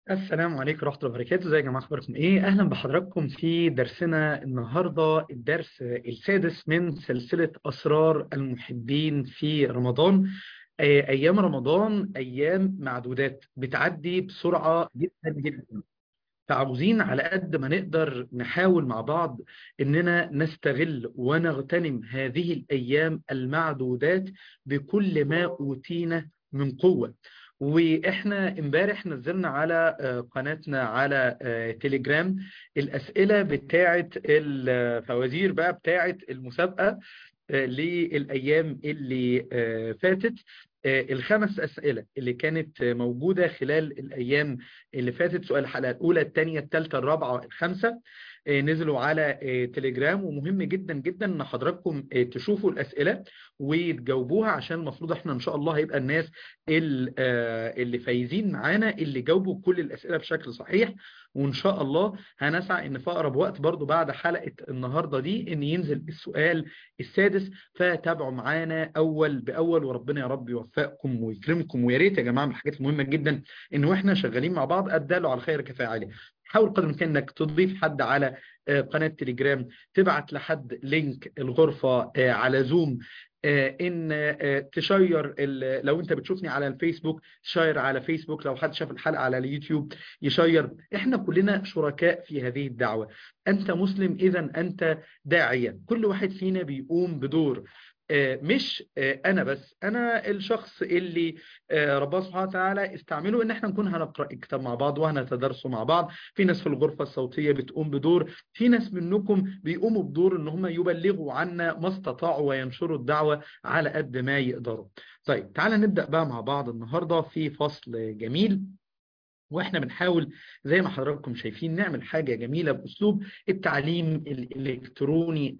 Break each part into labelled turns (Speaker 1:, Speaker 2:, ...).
Speaker 1: السلام عليكم ورحمة الله وبركاته ازيك يا جماعة اخباركم ايه اهلا بحضراتكم في درسنا النهاردة الدرس السادس من سلسلة اسرار المحبين في رمضان آه، ايام رمضان ايام معدودات بتعدي بسرعة جدا جدا فعاوزين على قد ما نقدر نحاول مع بعض اننا نستغل ونغتنم هذه الايام المعدودات بكل ما اوتينا من قوة واحنا امبارح نزلنا على آه، قناتنا على آه، تليجرام الاسئله بتاعه الفوازير بقى بتاعه المسابقه آه، للايام اللي آه، فاتت آه، الخمس اسئله اللي كانت آه، موجوده خلال الايام اللي فاتت سؤال الحلقه الاولى الثانيه الثالثه الرابعه الخامسه آه، نزلوا على آه، تليجرام ومهم جدا جدا ان حضراتكم آه، تشوفوا الاسئله وتجاوبوها عشان المفروض احنا ان شاء الله هيبقى الناس ال- آه، اللي فايزين معانا اللي جاوبوا كل الاسئله بشكل صحيح وان شاء الله هنسعى ان في اقرب وقت برضو بعد حلقه النهارده دي ان ينزل السؤال السادس فتابعوا معانا اول باول وربنا يا رب يوفقكم ويكرمكم ويا ريت يا جماعه من الحاجات المهمه جدا ان واحنا شغالين مع بعض اداله على الخير كفاعله حاول قدر الامكان انك تضيف حد على آه، قناه تليجرام تبعت لحد لينك الغرفه آه، على زوم آه، ان آه، تشير ال- لو انت بتشوفني على الفيسبوك شير على فيسبوك لو حد شاف الحلقه على اليوتيوب يشير احنا كلنا شركاء في هذه الدعوه انت مسلم اذا انت داعيه كل واحد فينا بيقوم بدور آه، مش آه، انا بس انا الشخص اللي آه، ربنا سبحانه وتعالى استعمله ان احنا نكون هنقرا الكتاب مع بعض وهنتدرسه مع بعض في ناس في الغرفه الصوتيه بتقوم بدور في ناس منكم بيقوموا بدور ان هم يبلغوا عنا ما استطاعوا وينشروا الدعوه على قد ما يقدروا طيب تعالى نبدا بقى مع بعض النهارده في فصل جميل واحنا بنحاول زي ما حضراتكم شايفين نعمل حاجة جميلة بأسلوب التعليم الإلكتروني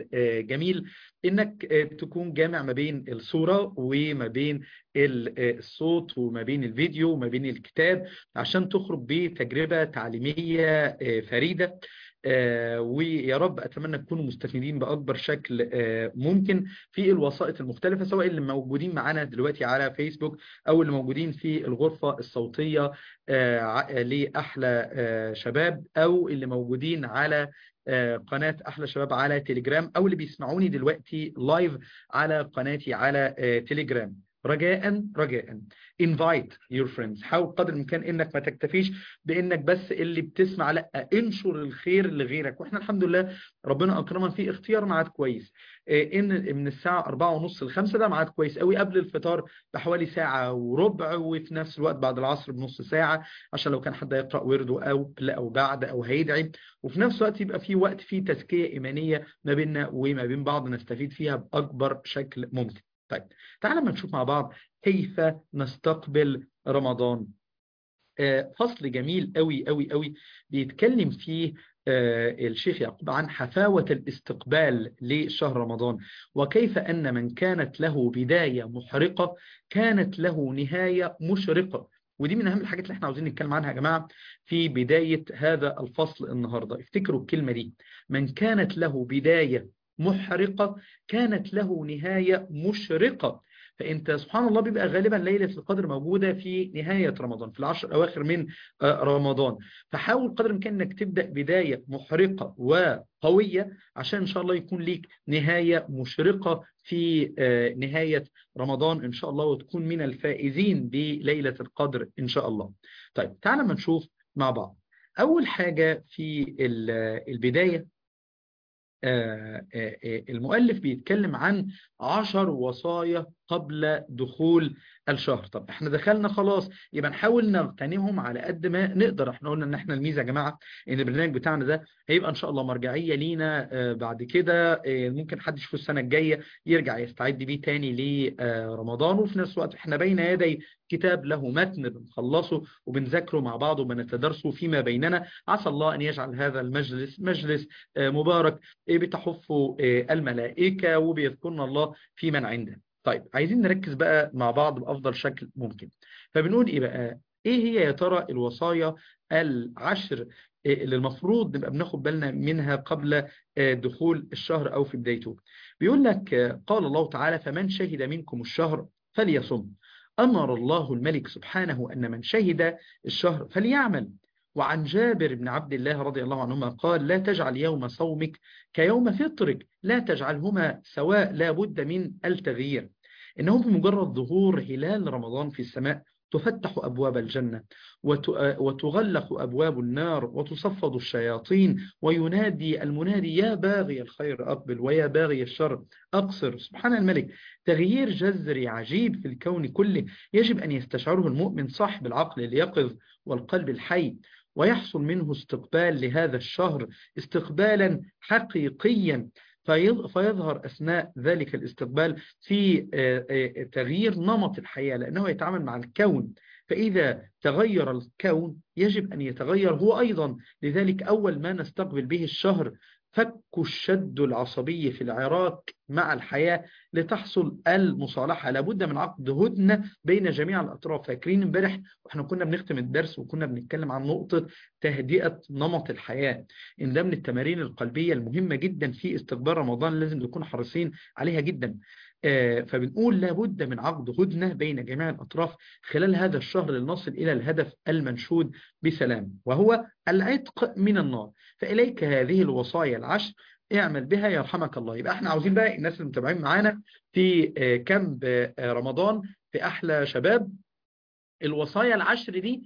Speaker 1: الجميل إنك تكون جامع ما بين الصورة وما بين ال- الصوت وما بين الفيديو وما بين الكتاب عشان تخرج بتجربة تعليمية فريدة آه، ويا رب أتمنى تكونوا مستفيدين بأكبر شكل آه، ممكن في الوسائط المختلفة سواء اللي موجودين معانا دلوقتي على فيسبوك أو اللي موجودين في الغرفة الصوتية آه، ع- لأحلى آه، شباب أو اللي موجودين على آه، قناة أحلى شباب على تليجرام أو اللي بيسمعوني دلوقتي لايف على قناتي على آه، تليجرام رجاء رجاء invite your friends حاول قدر الامكان انك ما تكتفيش بانك بس اللي بتسمع لا انشر الخير لغيرك واحنا الحمد لله ربنا اكرمنا في اختيار ميعاد كويس إيه، ان من الساعه 4 ونص ل 5 ده ميعاد كويس قوي قبل الفطار بحوالي ساعه وربع وفي نفس الوقت بعد العصر بنص ساعه عشان لو كان حد هيقرا ورده او قبل او بعد او هيدعي وفي نفس الوقت يبقى في وقت فيه تزكيه ايمانيه ما بيننا وما بين بعض نستفيد فيها باكبر شكل ممكن طيب تعالى ما نشوف مع بعض كيف نستقبل رمضان آه، فصل جميل قوي قوي قوي بيتكلم فيه آه، الشيخ يعقوب عن حفاوة الاستقبال لشهر رمضان وكيف أن من كانت له بداية محرقة كانت له نهاية مشرقة ودي من أهم الحاجات اللي احنا عاوزين نتكلم عنها يا جماعة في بداية هذا الفصل النهاردة افتكروا الكلمة دي من كانت له بداية محرقة كانت له نهاية مشرقة فانت سبحان الله بيبقى غالبا ليلة القدر موجودة في نهاية رمضان في العشر الاواخر من آه، رمضان فحاول قدر الامكان انك تبدا بداية محرقة وقوية عشان ان شاء الله يكون ليك نهاية مشرقة في آه، نهاية رمضان ان شاء الله وتكون من الفائزين بليلة القدر ان شاء الله طيب تعال ما نشوف مع بعض اول حاجة في ال- البداية آه، آه، آه، المؤلف بيتكلم عن عشر وصايا قبل دخول الشهر طب احنا دخلنا خلاص يبقى نحاول نغتنمهم على قد ما نقدر احنا قلنا ان احنا الميزه يا جماعه ان البرنامج بتاعنا ده هيبقى ان شاء الله مرجعيه لينا آه، بعد كده آه، ممكن حد يشوف السنه الجايه يرجع يستعد بيه تاني لرمضان وفي نفس الوقت احنا بين يدي كتاب له متن بنخلصه وبنذاكره مع بعض وبنتدرسه فيما بيننا عسى الله ان يجعل هذا المجلس مجلس آه، مبارك آه، بتحفه آه، الملائكه وبيذكرنا الله في من عنده طيب عايزين نركز بقى مع بعض بأفضل شكل ممكن فبنقول إيه بقى إيه هي يا ترى الوصايا العشر اللي المفروض نبقى بناخد بالنا منها قبل دخول الشهر أو في بدايته بيقول لك قال الله تعالى فمن شهد منكم الشهر فليصم أمر الله الملك سبحانه أن من شهد الشهر فليعمل وعن جابر بن عبد الله رضي الله عنهما قال لا تجعل يوم صومك كيوم فطرك لا تجعلهما سواء لا بد من التغيير إنه بمجرد ظهور هلال رمضان في السماء تفتح أبواب الجنة وتغلق أبواب النار وتصفد الشياطين وينادي المنادي يا باغي الخير أقبل ويا باغي الشر أقصر سبحان الملك تغيير جذري عجيب في الكون كله يجب أن يستشعره المؤمن صاحب العقل اليقظ والقلب الحي ويحصل منه استقبال لهذا الشهر استقبالا حقيقيا فيظهر أثناء ذلك الاستقبال في تغيير نمط الحياة لأنه يتعامل مع الكون فإذا تغير الكون يجب أن يتغير هو أيضا لذلك أول ما نستقبل به الشهر فك الشد العصبي في العراق مع الحياة لتحصل المصالحة لابد من عقد هدنة بين جميع الأطراف فاكرين امبارح واحنا كنا بنختم الدرس وكنا بنتكلم عن نقطة تهدئة نمط الحياة إن ده من التمارين القلبية المهمة جدا في استقبال رمضان لازم نكون حريصين عليها جدا فبنقول لابد من عقد هدنة بين جميع الأطراف خلال هذا الشهر لنصل إلى الهدف المنشود بسلام وهو العتق من النار فإليك هذه الوصايا العشر اعمل بها يرحمك الله يبقى احنا عاوزين بقى الناس اللي متابعين معانا في كامب رمضان في أحلى شباب الوصايا العشر دي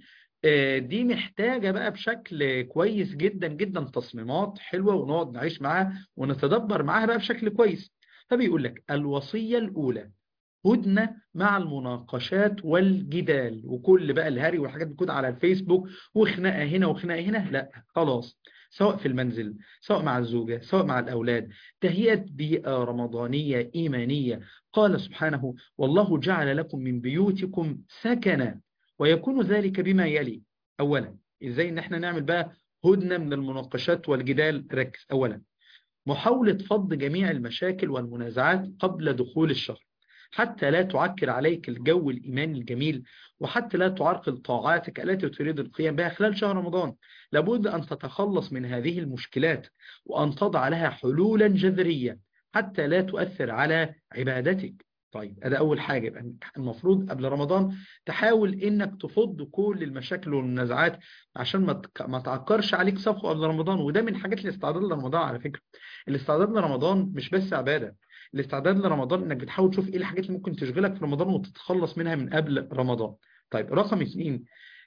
Speaker 1: دي محتاجة بقى بشكل كويس جدا جدا تصميمات حلوة ونقعد نعيش معاها ونتدبر معاها بقى بشكل كويس فبيقول لك الوصية الأولى هدنة مع المناقشات والجدال وكل بقى الهري والحاجات بتكون على الفيسبوك وخناقة هنا وخناقة هنا لا خلاص سواء في المنزل سواء مع الزوجة سواء مع الأولاد تهيئة بيئة رمضانية إيمانية قال سبحانه والله جعل لكم من بيوتكم سكنا ويكون ذلك بما يلي أولا إزاي إن احنا نعمل بقى هدنة من المناقشات والجدال ركز أولا محاولة فض جميع المشاكل والمنازعات قبل دخول الشهر حتى لا تعكر عليك الجو الإيماني الجميل وحتى لا تعرقل طاعاتك التي تريد القيام بها خلال شهر رمضان لابد أن تتخلص من هذه المشكلات وأن تضع لها حلولا جذرية حتى لا تؤثر على عبادتك طيب هذا أول حاجة يبقى المفروض قبل رمضان تحاول إنك تفض كل المشاكل والمنازعات عشان ما ما تعكرش عليك صفقة قبل رمضان وده من حاجات الاستعداد لرمضان على فكرة الاستعداد لرمضان مش بس عبادة الاستعداد لرمضان إنك بتحاول تشوف إيه الحاجات اللي ممكن تشغلك في رمضان وتتخلص منها من قبل رمضان طيب رقم اثنين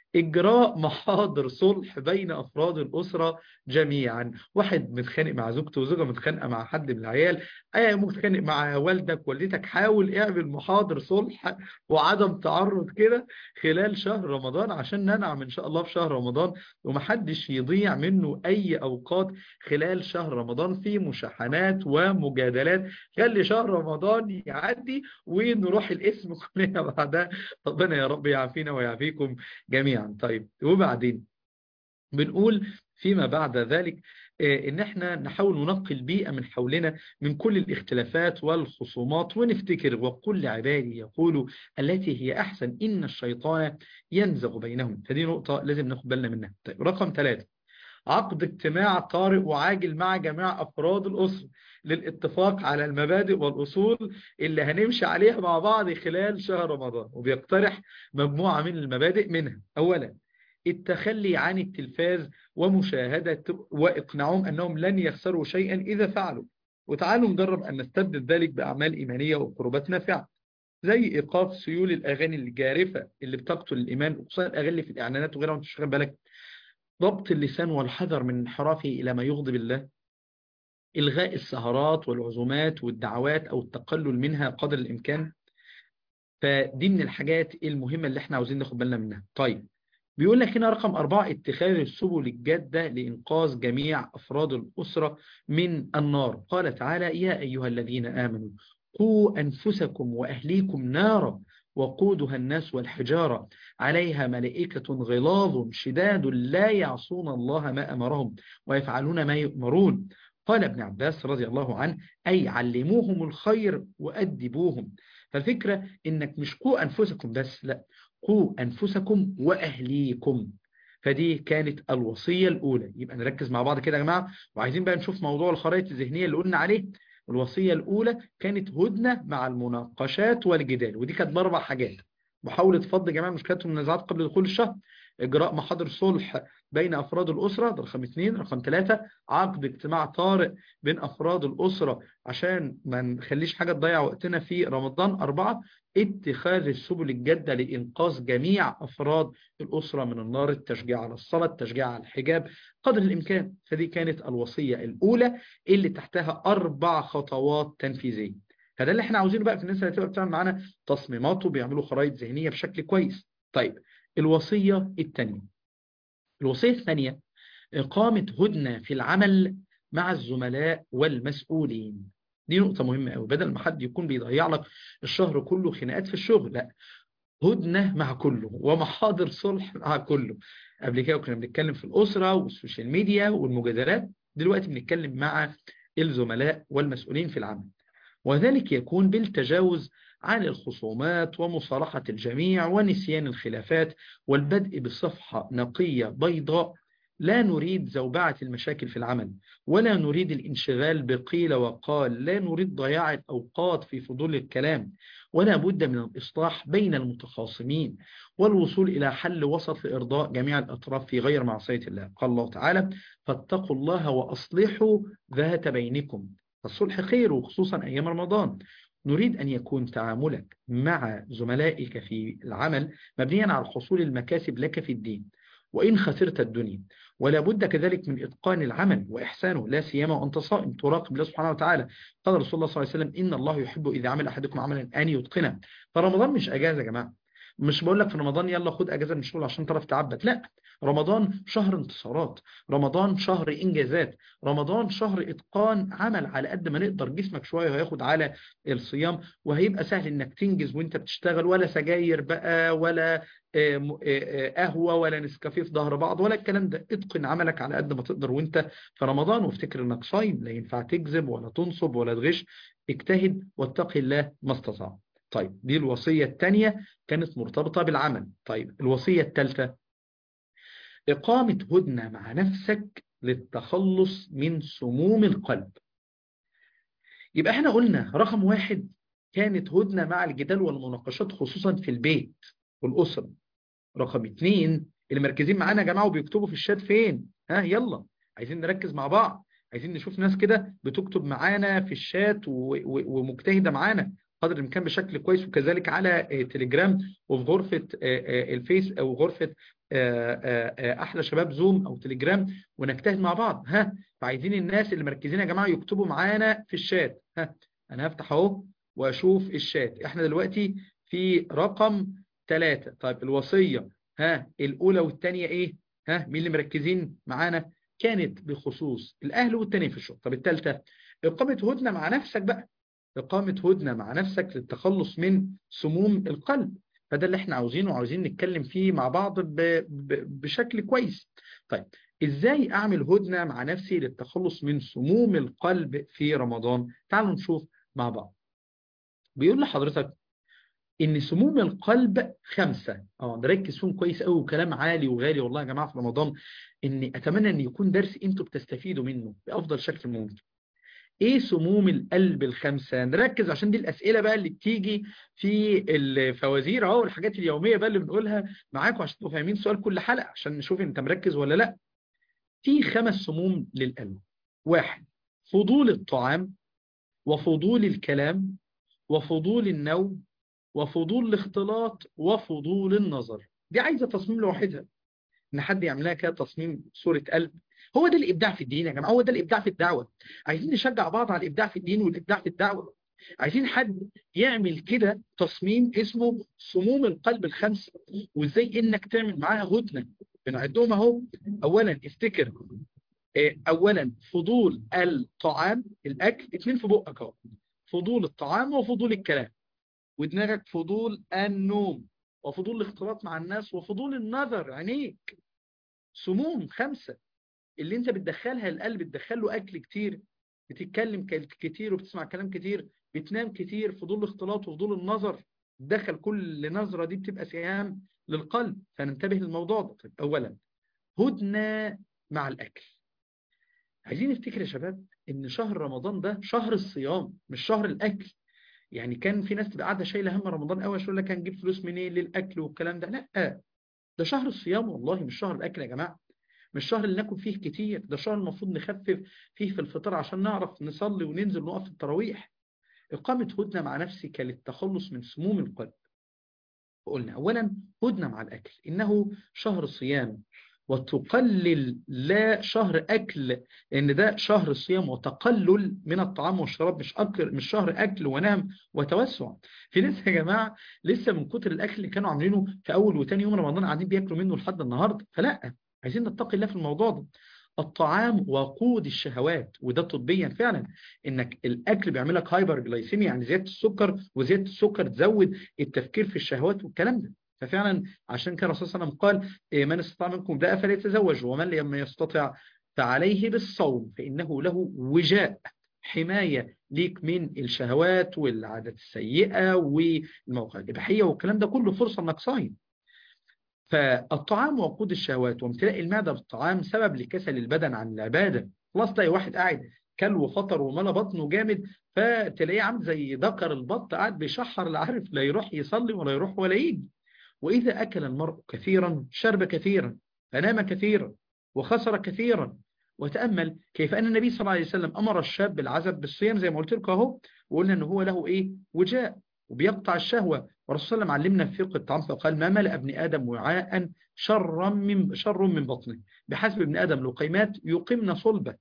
Speaker 1: إجراء محاضر صلح بين أفراد الأسرة جميعا واحد متخانق مع زوجته وزوجة متخانقة مع حد من العيال أي متخانق مع والدك والدتك حاول اعمل محاضر صلح وعدم تعرض كده خلال شهر رمضان عشان ننعم إن شاء الله في شهر رمضان ومحدش يضيع منه أي أوقات خلال شهر رمضان في مشاحنات ومجادلات خلي شهر رمضان يعدي ونروح الاسم كلنا بعدها ربنا يا رب يعافينا ويعافيكم جميعا طيب وبعدين بنقول فيما بعد ذلك ان احنا نحاول ننقي البيئة من حولنا من كل الاختلافات والخصومات ونفتكر وكل عبادي يقولوا التي هي احسن ان الشيطان ينزغ بينهم فدي نقطة لازم ناخد بالنا منها طيب رقم ثلاثة عقد اجتماع طارئ وعاجل مع جميع أفراد الأسرة للاتفاق على المبادئ والأصول اللي هنمشي عليها مع بعض خلال شهر رمضان وبيقترح مجموعة من المبادئ منها أولا التخلي عن التلفاز ومشاهدة وإقناعهم أنهم لن يخسروا شيئا إذا فعلوا وتعالوا نجرب أن نستبدل ذلك بأعمال إيمانية وقربات نافعة زي إيقاف سيول الأغاني الجارفة اللي بتقتل الإيمان خصوصا الأغاني اللي في الإعلانات وغيرها وانت شغال بالك ضبط اللسان والحذر من انحرافه إلى ما يغضب الله إلغاء السهرات والعزومات والدعوات أو التقلل منها قدر الإمكان فدي من الحاجات المهمة اللي احنا عاوزين ناخد بالنا منها طيب بيقول لك هنا رقم أربعة اتخاذ السبل الجادة لإنقاذ جميع أفراد الأسرة من النار قال تعالى يا أيها الذين آمنوا قوا أنفسكم وأهليكم نارا وقودها الناس والحجارة عليها ملائكة غلاظ شداد لا يعصون الله ما أمرهم ويفعلون ما يؤمرون قال ابن عباس رضي الله عنه أي علموهم الخير وأدبوهم فالفكرة إنك مش قوا أنفسكم بس لا قوا أنفسكم وأهليكم فدي كانت الوصية الأولى يبقى نركز مع بعض كده يا جماعة وعايزين بقى نشوف موضوع الخرائط الذهنية اللي قلنا عليه الوصية الأولى كانت هدنة مع المناقشات والجدال ودي كانت بأربع حاجات محاولة فض جميع المشكلات والمنازعات قبل دخول الشهر إجراء محاضر صلح بين أفراد الأسرة ده رقم اثنين رقم ثلاثة عقد اجتماع طارئ بين أفراد الأسرة عشان ما نخليش حاجة تضيع وقتنا في رمضان أربعة اتخاذ السبل الجادة لإنقاذ جميع أفراد الأسرة من النار التشجيع على الصلاة التشجيع على الحجاب قدر الإمكان فدي كانت الوصية الأولى اللي تحتها أربع خطوات تنفيذية فده اللي احنا عاوزينه بقى في الناس اللي هتبقى بتعمل معانا تصميمات وبيعملوا خرائط ذهنية بشكل كويس طيب الوصية الثانية الوصية الثانية إقامة هدنة في العمل مع الزملاء والمسؤولين دي نقطة مهمة قوي بدل ما حد يكون بيضيع لك الشهر كله خناقات في الشغل لا هدنة مع كله ومحاضر صلح مع كله قبل كده كنا بنتكلم في الأسرة والسوشيال ميديا والمجادلات دلوقتي بنتكلم مع الزملاء والمسؤولين في العمل وذلك يكون بالتجاوز عن الخصومات ومصالحة الجميع ونسيان الخلافات والبدء بصفحة نقية بيضاء لا نريد زوبعة المشاكل في العمل ولا نريد الانشغال بقيل وقال لا نريد ضياع الأوقات في فضول الكلام ولا بد من الإصلاح بين المتخاصمين والوصول إلى حل وسط لإرضاء جميع الأطراف في غير معصية الله قال الله تعالى فاتقوا الله وأصلحوا ذات بينكم الصلح خير وخصوصا أيام رمضان نريد أن يكون تعاملك مع زملائك في العمل مبنيا على حصول المكاسب لك في الدين وإن خسرت الدنيا ولا بد كذلك من إتقان العمل وإحسانه لا سيما وأنت صائم تراقب الله سبحانه وتعالى قال رسول الله صلى الله عليه وسلم إن الله يحب إذا عمل أحدكم عملا أن يتقنه فرمضان مش أجازة يا جماعة مش بقول لك في رمضان يلا خد أجازة من الشغل عشان تعرف تعبد لا رمضان شهر انتصارات رمضان شهر إنجازات رمضان شهر إتقان عمل على قد ما نقدر جسمك شوية هياخد على الصيام وهيبقى سهل إنك تنجز وإنت بتشتغل ولا سجاير بقى ولا قهوة ولا نسكافيه في ظهر بعض ولا الكلام ده اتقن عملك على قد ما تقدر وانت في رمضان وافتكر انك صايم لا ينفع تكذب ولا تنصب ولا تغش اجتهد واتقي الله ما استطاع طيب دي الوصية الثانية كانت مرتبطة بالعمل طيب الوصية الثالثة إقامة هدنة مع نفسك للتخلص من سموم القلب يبقى احنا قلنا رقم واحد كانت هدنة مع الجدال والمناقشات خصوصا في البيت والأسرة رقم اتنين اللي مركزين معانا يا جماعة وبيكتبوا في الشات فين ها يلا عايزين نركز مع بعض عايزين نشوف ناس كده بتكتب معانا في الشات ومجتهدة معانا قدر الامكان بشكل كويس وكذلك على تليجرام وفي غرفة الفيس او غرفة احلى شباب زوم او تليجرام ونجتهد مع بعض ها فعايزين الناس اللي مركزين يا جماعة يكتبوا معانا في الشات ها انا هفتح اهو واشوف الشات احنا دلوقتي في رقم ثلاثة طيب الوصية ها الأولى والثانية إيه ها مين اللي مركزين معانا كانت بخصوص الأهل والتانية في الشغل طب الثالثة إقامة هدنة مع نفسك بقى إقامة هدنة مع نفسك للتخلص من سموم القلب فده اللي احنا عاوزينه وعاوزين نتكلم فيه مع بعض ب... ب... بشكل كويس طيب ازاي اعمل هدنة مع نفسي للتخلص من سموم القلب في رمضان تعالوا نشوف مع بعض بيقول لحضرتك ان سموم القلب خمسة اه نركز فيهم كويس قوي وكلام عالي وغالي والله يا جماعة في رمضان اني اتمنى ان يكون درس انتوا بتستفيدوا منه بافضل شكل ممكن ايه سموم القلب الخمسة نركز عشان دي الاسئلة بقى اللي بتيجي في الفوازير اهو والحاجات اليومية بقى اللي بنقولها معاكم عشان تبقوا فاهمين سؤال كل حلقة عشان نشوف انت مركز ولا لا في خمس سموم للقلب واحد فضول الطعام وفضول الكلام وفضول النوم وفضول الاختلاط وفضول النظر دي عايزة تصميم لوحدها ان حد يعملها كده تصميم صورة قلب هو ده الابداع في الدين يا جماعه هو ده الابداع في الدعوه عايزين نشجع بعض على الابداع في الدين والابداع في الدعوه عايزين حد يعمل كده تصميم اسمه سموم القلب الخمسه وازاي انك تعمل معاها هدنه بنعدهم اهو اولا افتكر اولا فضول الطعام الاكل اتنين في بقك اهو فضول الطعام وفضول الكلام ودماغك فضول النوم وفضول الاختلاط مع الناس وفضول النظر عينيك سموم خمسة اللي انت بتدخلها القلب بتدخله اكل كتير بتتكلم كتير وبتسمع كلام كتير بتنام كتير فضول الاختلاط وفضول النظر دخل كل نظرة دي بتبقى سهام للقلب فننتبه للموضوع ده طيب اولا هدنة مع الاكل عايزين نفتكر يا شباب ان شهر رمضان ده شهر الصيام مش شهر الاكل يعني كان في ناس تبقى قاعده شايله هم رمضان قوي يقول لك هنجيب فلوس منين للاكل والكلام ده لا ده شهر الصيام والله مش شهر الاكل يا جماعه مش شهر اللي ناكل فيه كتير ده شهر المفروض نخفف فيه في الفطار عشان نعرف نصلي وننزل نقف في التراويح إقامة هدنة مع نفسك للتخلص من سموم القلب قلنا أولا هدنة مع الأكل إنه شهر صيام وتقلل لا شهر أكل لأن ده شهر الصيام وتقلل من الطعام والشراب مش أكل مش شهر أكل ونام وتوسع في ناس يا جماعة لسه من كتر الأكل اللي كانوا عاملينه في أول وتاني يوم رمضان قاعدين بياكلوا منه لحد النهاردة فلا عايزين نتقي الله في الموضوع ده الطعام وقود الشهوات وده طبيا فعلا انك الاكل بيعمل لك هايبر جلايسيميا يعني زياده السكر وزياده السكر تزود التفكير في الشهوات والكلام ده ففعلا عشان كده الرسول صلى الله عليه وسلم قال من استطاع منكم ده فليتزوج ومن لم يستطع فعليه بالصوم فانه له وجاء حمايه ليك من الشهوات والعادات السيئه والمواقع الاباحيه والكلام ده كله فرصه انك صايم فالطعام وقود الشهوات وامتلاء المعدة بالطعام سبب لكسل البدن عن العبادة خلاص تلاقي واحد قاعد كل وفطر وملا بطنه جامد فتلاقيه عامل زي ذكر البط قاعد بيشحر لا عارف لا يروح يصلي ولا يروح ولا يجي وإذا أكل المرء كثيرا شرب كثيرا فنام كثيرا وخسر كثيرا وتأمل كيف أن النبي صلى الله عليه وسلم أمر الشاب بالعزب بالصيام زي ما قلت لكم أهو وقلنا أنه هو له إيه وجاء وبيقطع الشهوة والرسول صلى الله عليه وسلم علمنا في فقه الطعام فقال ما ملأ ابن آدم وعاء شرا من شر من بطنه بحسب ابن آدم لقيمات يقمن صلبه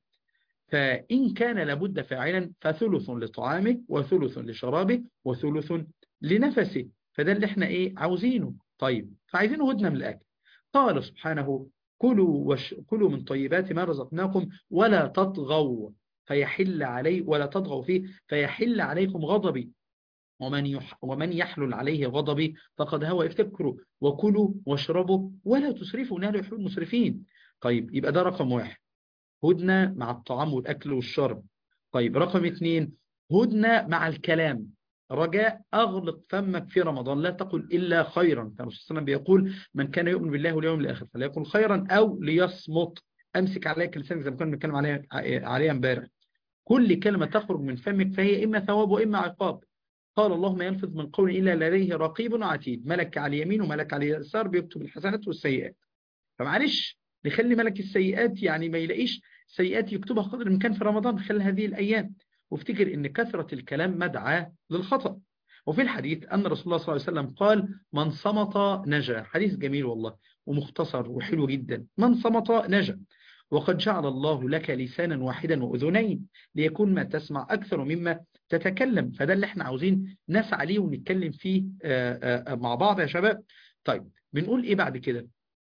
Speaker 1: فإن كان لابد فاعلا فثلث لطعامه وثلث لشرابه وثلث لنفسه فده اللي احنا ايه عاوزينه طيب فعايزينه هدنة من الأكل قال سبحانه كلوا, وش كلوا من طيبات ما رزقناكم ولا تطغوا فيحل علي ولا تطغوا فيه فيحل عليكم غضبي ومن, يح ومن يحلل عليه غضبي فقد هوى افتكروا وكلوا واشربوا ولا تسرفوا انها يحب المسرفين طيب يبقى ده رقم واحد هدنة مع الطعام والأكل والشرب طيب رقم اثنين هدنة مع الكلام رجاء أغلق فمك في رمضان لا تقل إلا خيرا كان الرسول صلى الله عليه وسلم بيقول من كان يؤمن بالله واليوم الآخر فليقل خيرا أو ليصمت أمسك عليك لسانك زي ما كنا بنتكلم عليها عليها امبارح كل كلمة تخرج من فمك فهي إما ثواب وإما عقاب قال الله ما يلفظ من قول إلا لديه رقيب عتيد ملك على اليمين وملك على اليسار بيكتب الحسنات والسيئات فمعلش نخلي ملك السيئات يعني ما يلاقيش سيئات يكتبها قدر الإمكان في رمضان خلال هذه الأيام وافتكر ان كثرة الكلام مدعاة للخطأ وفي الحديث أن رسول الله صلى الله عليه وسلم قال من صمت نجا حديث جميل والله ومختصر وحلو جدا من صمت نجا وقد جعل الله لك لسانا واحدا وأذنين ليكون ما تسمع أكثر مما تتكلم فده اللي احنا عاوزين نسعى ليه ونتكلم فيه آآ آآ مع بعض يا شباب طيب بنقول ايه بعد كده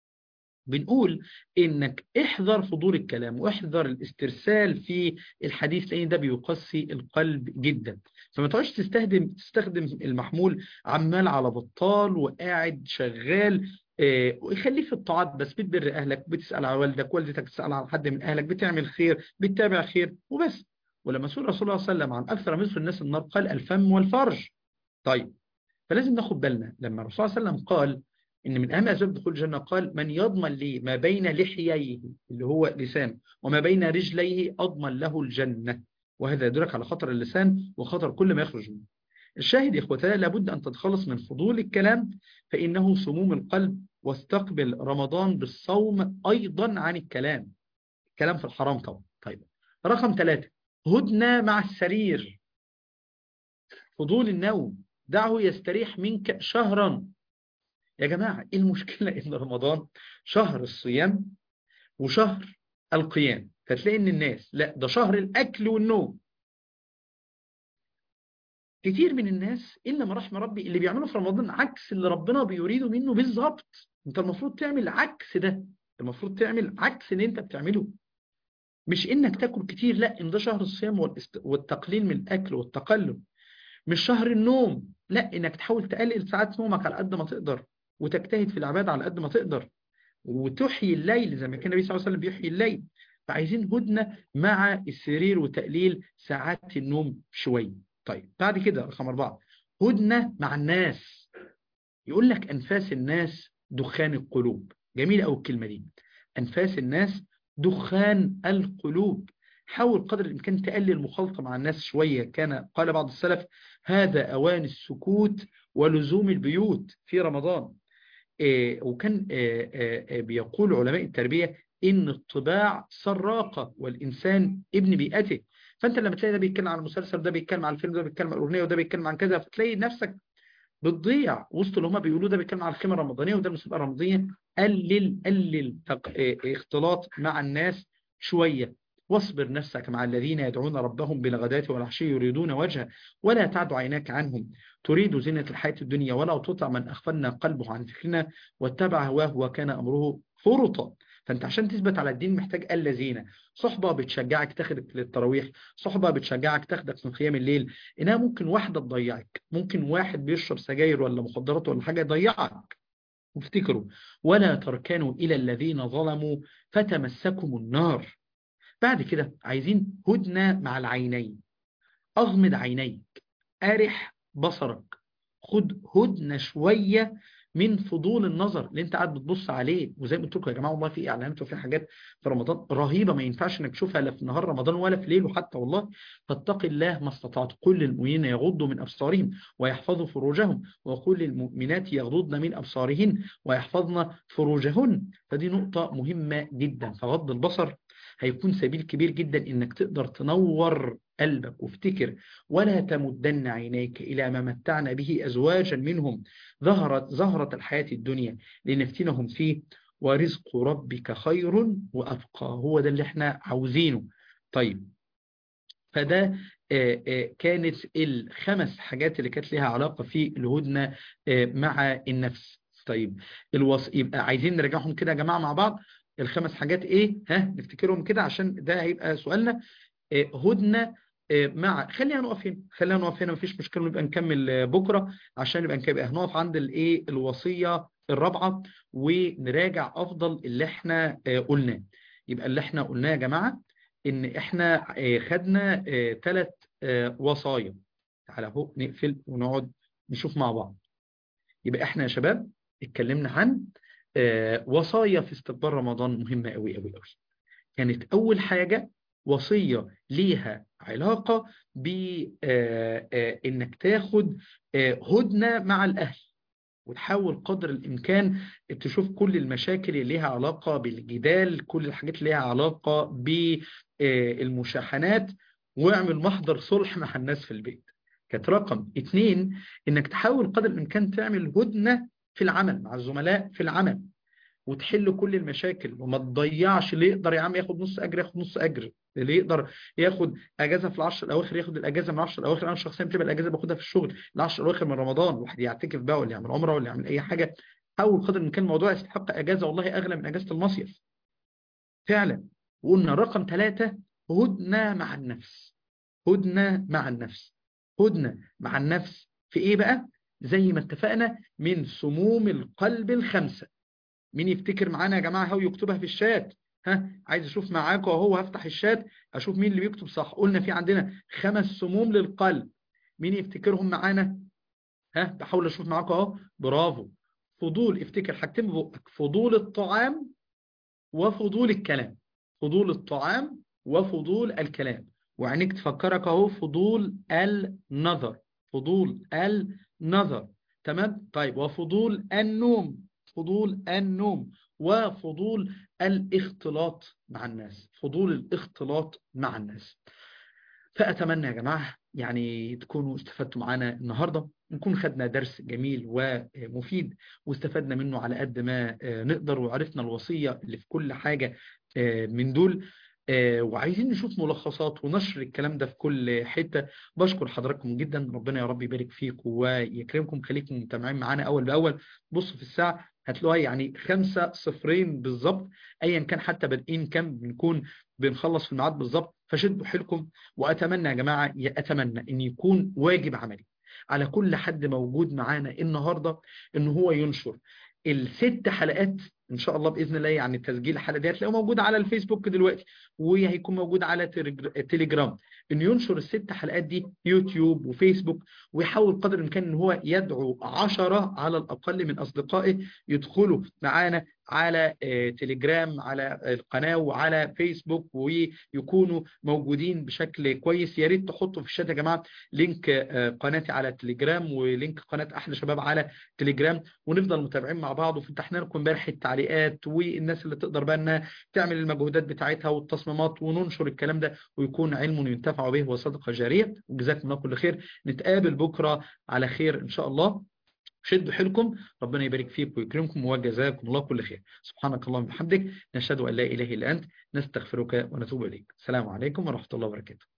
Speaker 1: بنقول انك احذر فضول الكلام واحذر الاسترسال في الحديث لان ده بيقسي القلب جدا فما تقعدش تستخدم تستخدم المحمول عمال على بطال وقاعد شغال اه ويخليه في الطاعات بس بتبر اهلك بتسال على والدك والدتك تسال على حد من اهلك بتعمل خير بتتابع خير وبس ولما سئل رسول الله صلى الله عليه وسلم عن اكثر مثل الناس النار قال الفم والفرج طيب فلازم ناخد بالنا لما الرسول صلى الله عليه وسلم قال إن من أهم أسباب دخول الجنة قال من يضمن لي ما بين لحييه اللي هو لسان وما بين رجليه أضمن له الجنة وهذا يدرك على خطر اللسان وخطر كل ما يخرج منه الشاهد يا إخوتنا لابد أن تتخلص من فضول الكلام فإنه سموم القلب واستقبل رمضان بالصوم أيضا عن الكلام الكلام في الحرام طبعا طيب رقم ثلاثة هدنة مع السرير فضول النوم دعه يستريح منك شهرا يا جماعة إيه المشكلة إن رمضان شهر الصيام وشهر القيام فتلاقي إن الناس لا ده شهر الأكل والنوم كتير من الناس إلا ما رحم ربي اللي بيعملوا في رمضان عكس اللي ربنا بيريده منه بالظبط أنت المفروض تعمل عكس ده المفروض تعمل عكس اللي أنت بتعمله مش إنك تاكل كتير لا إن ده شهر الصيام والتقليل من الأكل والتقلل مش شهر النوم لا إنك تحاول تقلل ساعات نومك على قد ما تقدر وتجتهد في العبادة على قد ما تقدر وتحيي الليل زي ما كان النبي صلى الله عليه وسلم بيحيي الليل فعايزين هدنة مع السرير وتقليل ساعات النوم شوية طيب بعد كده رقم أربعة هدنة مع الناس يقول لك أنفاس الناس دخان القلوب جميل أو الكلمة دي أنفاس الناس دخان القلوب حاول قدر الإمكان تقلل المخالطة مع الناس شوية كان قال بعض السلف هذا أوان السكوت ولزوم البيوت في رمضان إيه وكان إيه إيه بيقول علماء التربية إن الطباع سراقة والإنسان ابن بيئته فأنت لما تلاقي ده بيتكلم عن المسلسل ده بيتكلم عن الفيلم ده بيتكلم عن الأغنية وده بيتكلم عن كذا فتلاقي نفسك بتضيع وسط اللي هما بيقولوا ده بيتكلم عن الخيمة الرمضانية وده المسابقة الرمضانية قلل قلل اختلاط مع الناس شوية واصبر نفسك مع الذين يدعون ربهم بالغداة والعشي يريدون وجهه ولا تعد عيناك عنهم تريد زينة الحياة الدنيا ولا تطع من أغفلنا قلبه عن ذكرنا واتبع هواه وكان أمره فرطا فانت عشان تثبت على الدين محتاج ألا زينة صحبة بتشجعك تاخدك للتراويح صحبة بتشجعك تاخدك من قيام الليل إنها ممكن واحدة تضيعك ممكن واحد بيشرب سجاير ولا مخدرات ولا حاجة يضيعك وافتكروا ولا تركنوا إلى الذين ظلموا فتمسكم النار بعد كده عايزين هدنة مع العينين أغمض عينيك أرح بصرك خد هدنة شوية من فضول النظر اللي انت قاعد بتبص عليه وزي ما قلت لكم يا جماعه والله في اعلانات وفي حاجات في رمضان رهيبه ما ينفعش انك تشوفها لا في نهار رمضان ولا في ليله حتى والله فاتق الله ما استطعت كل المؤمنين يغضوا من ابصارهم ويحفظوا فروجهم وقل للمؤمنات يغضضن من ابصارهن ويحفظن فروجهن فدي نقطه مهمه جدا فغض البصر هيكون سبيل كبير جدا انك تقدر تنور قلبك وافتكر ولا تمدن عينيك إلى ما متعنا به أزواجا منهم ظهرت زهرة الحياة الدنيا لنفتنهم فيه ورزق ربك خير وأبقى هو ده اللي احنا عاوزينه طيب فده كانت الخمس حاجات اللي كانت لها علاقة في الهدنة مع النفس طيب الوص... يبقى عايزين نرجعهم كده يا جماعة مع بعض الخمس حاجات ايه ها نفتكرهم كده عشان ده هيبقى سؤالنا هدنة مع خلينا نقف هنا خلينا نقف هنا مفيش مشكله نبقى نكمل بكره عشان نبقى نكمل هنقف عند الايه الوصيه الرابعه ونراجع افضل اللي احنا قلناه يبقى اللي احنا قلناه يا جماعه ان احنا خدنا ثلاث وصايا تعالى اهو نقفل ونقعد نشوف مع بعض يبقى احنا يا شباب اتكلمنا عن وصايا في استقبال رمضان مهمه قوي قوي قوي كانت اول حاجه وصية ليها علاقة بإنك تاخد هدنة مع الأهل وتحاول قدر الإمكان تشوف كل المشاكل اللي ليها علاقة بالجدال كل الحاجات اللي ليها علاقة بالمشاحنات واعمل محضر صلح مع الناس في البيت كانت رقم اتنين إنك تحاول قدر الإمكان تعمل هدنة في العمل مع الزملاء في العمل وتحل كل المشاكل وما تضيعش اللي يقدر يا عم ياخد نص اجر ياخد نص اجر اللي يقدر ياخد اجازه في العشر الاواخر ياخد الاجازه من العشر الاواخر انا شخصيا بتبقى الاجازه باخدها في الشغل العشر الاواخر من رمضان واحد يعتكف بقى ولا يعمل عمره ولا يعمل اي حاجه حاول قدر الامكان الموضوع يستحق اجازه والله اغلى من اجازه المصيف فعلا وقلنا رقم ثلاثة هدنة مع النفس هدنة مع النفس هدنة مع النفس في ايه بقى زي ما اتفقنا من سموم القلب الخمسه مين يفتكر معانا يا جماعة هو يكتبها في الشات ها عايز اشوف معاكم اهو هفتح الشات اشوف مين اللي بيكتب صح قلنا في عندنا خمس سموم للقلب مين يفتكرهم معانا ها بحاول اشوف معاكم اهو برافو فضول افتكر حاجتين ببقك فضول الطعام وفضول الكلام فضول الطعام وفضول الكلام وعينيك تفكرك اهو فضول النظر فضول النظر تمام طيب وفضول النوم فضول النوم وفضول الاختلاط مع الناس فضول الاختلاط مع الناس فأتمنى يا جماعة يعني تكونوا استفدتوا معنا النهاردة نكون خدنا درس جميل ومفيد واستفدنا منه على قد ما نقدر وعرفنا الوصية اللي في كل حاجة من دول وعايزين نشوف ملخصات ونشر الكلام ده في كل حتة بشكر حضراتكم جدا ربنا يا رب يبارك فيكم ويكرمكم خليكم متابعين معانا أول بأول بصوا في الساعة هتلاقوها يعني خمسة صفرين بالظبط أيا كان حتى بادئين كام بنكون بنخلص في الميعاد بالظبط فشدوا حيلكم وأتمنى يا جماعة أتمنى أن يكون واجب عملي على كل حد موجود معانا النهاردة أن هو ينشر الست حلقات ان شاء الله باذن الله يعني تسجيل الحلقه دي هتلاقيه موجود على الفيسبوك دلوقتي وهيكون موجود على تليجرام انه ينشر الست حلقات دي يوتيوب وفيسبوك ويحاول قدر الامكان ان هو يدعو عشرة على الاقل من اصدقائه يدخلوا معانا على تليجرام على القناة وعلى فيسبوك ويكونوا موجودين بشكل كويس يا ريت تحطوا في الشات يا جماعة لينك قناتي على تليجرام ولينك قناة أحلى شباب على تليجرام ونفضل متابعين مع بعض وفتحنا لكم امبارح التعليقات والناس اللي تقدر بقى انها تعمل المجهودات بتاعتها والتصميمات وننشر الكلام ده ويكون علم ينتفع به وصدقة جارية وجزاكم الله كل خير نتقابل بكرة على خير إن شاء الله شدوا حيلكم ربنا يبارك فيكم ويكرمكم وجزاكم الله كل خير سبحانك اللهم وبحمدك نشهد أن لا إله إلا أنت نستغفرك ونتوب إليك السلام عليكم ورحمة الله وبركاته